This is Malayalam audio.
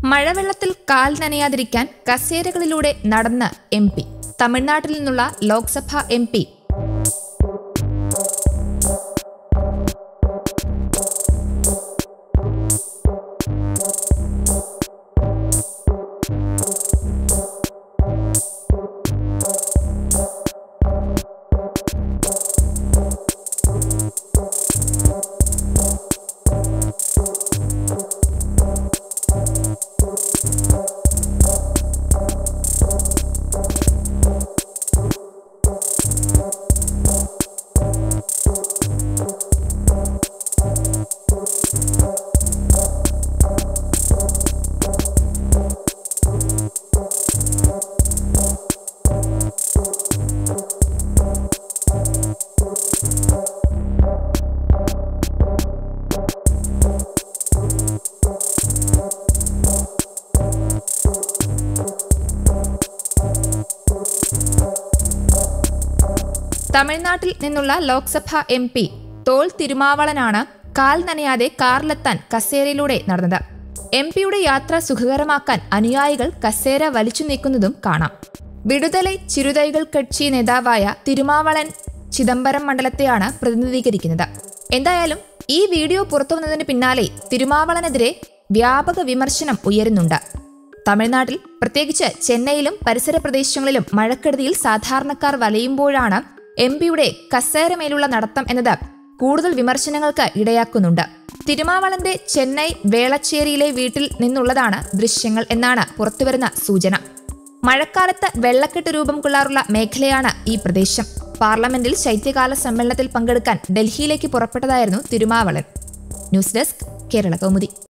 മഴവെള്ളത്തിൽ കാൽ നനയാതിരിക്കാൻ കസേരകളിലൂടെ നടന്ന് എം പി തമിഴ്നാട്ടിൽ നിന്നുള്ള ലോക്സഭാ എം പി തമിഴ്നാട്ടിൽ നിന്നുള്ള ലോക്സഭാ എം പി തോൾ തിരുമാവളനാണ് കാൽ നനയാതെ കാറിലെത്താൻ കസേരയിലൂടെ നടന്നത് എം പിയുടെ യാത്ര സുഖകരമാക്കാൻ അനുയായികൾ കസേര വലിച്ചു നീക്കുന്നതും കാണാം വിടുതലൈ ചിരുതൈകൾ കക്ഷി നേതാവായ തിരുമാവളൻ ചിദംബരം മണ്ഡലത്തെയാണ് പ്രതിനിധീകരിക്കുന്നത് എന്തായാലും ഈ വീഡിയോ പുറത്തുവന്നതിന് പിന്നാലെ തിരുമാവളനെതിരെ വ്യാപക വിമർശനം ഉയരുന്നുണ്ട് തമിഴ്നാട്ടിൽ പ്രത്യേകിച്ച് ചെന്നൈയിലും പരിസര പ്രദേശങ്ങളിലും മഴക്കെടുതിയിൽ സാധാരണക്കാർ വലയുമ്പോഴാണ് എം പിയുടെ കസേരമേലുള്ള നടത്തം എന്നത് കൂടുതൽ വിമർശനങ്ങൾക്ക് ഇടയാക്കുന്നുണ്ട് തിരുമാവളന്റെ ചെന്നൈ വേളച്ചേരിയിലെ വീട്ടിൽ നിന്നുള്ളതാണ് ദൃശ്യങ്ങൾ എന്നാണ് പുറത്തുവരുന്ന സൂചന മഴക്കാലത്ത് വെള്ളക്കെട്ട് രൂപം കൊള്ളാറുള്ള മേഖലയാണ് ഈ പ്രദേശം പാർലമെന്റിൽ ശൈത്യകാല സമ്മേളനത്തിൽ പങ്കെടുക്കാൻ ഡൽഹിയിലേക്ക് പുറപ്പെട്ടതായിരുന്നു തിരുമാവളൻ ന്യൂസ് ഡെസ്ക് കേരള കൗമുദി